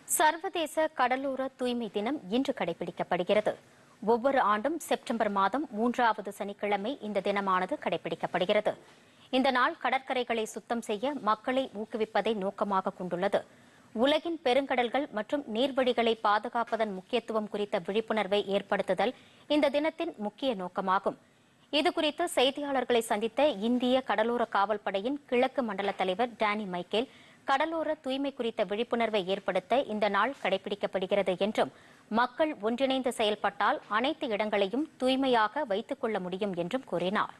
சர்வதேச கடலோர தூய்மை தினம் இன்று கடைபிடிக்கப்படுகிறது ஒவ்வொரு ஆண்டும் செப்டம்பர் மாதம் மூன்றாவது சனிக்கிழமை இந்த தினமானது கடைபிடிக்கப்படுகிறது இந்த நாள் கடற்கரைகளை சுத்தம் செய்ய மக்களை ஊக்குவிப்பதை நோக்கமாக கொண்டுள்ளது உலகின் பெருங்கடல்கள் மற்றும் நீர்வழிகளை பாதுகாப்பதன் முக்கியத்துவம் குறித்த விழிப்புணர்வை ஏற்படுத்துதல் இந்த தினத்தின் முக்கிய நோக்கமாகும் இதுகுறித்து செய்தியாளர்களை சந்தித்த இந்திய கடலோர காவல் படையின் கிழக்கு மண்டல தலைவர் டேனி மைக்கேல் கடலோர தூய்மை குறித்த விழிப்புணர்வை ஏற்படுத்த இந்த நாள் கடைபிடிக்கப்படுகிறது என்றும் மக்கள் ஒன்றிணைந்து செயல்பட்டால் அனைத்து இடங்களையும் தூய்மையாக வைத்துக் கொள்ள முடியும் என்றும் கூறினார்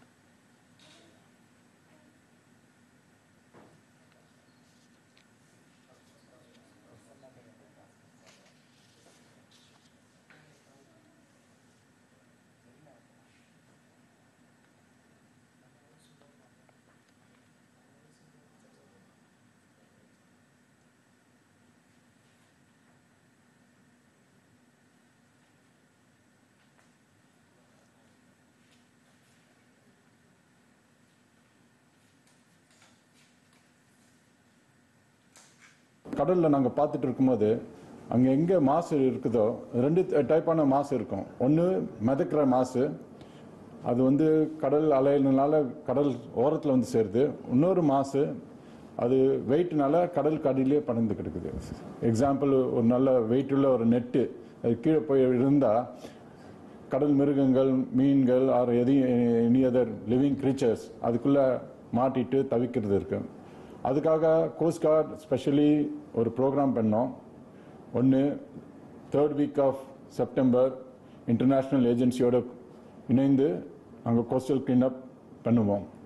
கடலில் நாங்கள் பார்த்துட்டு இருக்கும்போது அங்கே எங்கே மாசு இருக்குதோ ரெண்டு டைப்பான மாசு இருக்கும் ஒன்று மிதக்கிற மாசு அது வந்து கடல் அலையினால கடல் ஓரத்தில் வந்து சேருது இன்னொரு மாசு அது வெயிட்னால கடல் கடியிலே படர்ந்து கிடக்குது எக்ஸாம்பிள் ஒரு நல்ல வெயிட் உள்ள ஒரு நெட்டு அது கீழே போய் இருந்தால் கடல் மிருகங்கள் மீன்கள் ஆர் எதையும் எனி அதர் லிவிங் creatures அதுக்குள்ளே மாட்டிட்டு தவிக்கிறது இருக்கு அதுக்காக கோஸ்ட் கார்டு ஸ்பெஷலி ஒரு ப்ரோக்ராம் பண்ணோம் ஒன்று third week of September international ஏஜென்சியோட இணைந்து அங்கே கோஸ்டல் கிளீனப் பண்ணுவோம்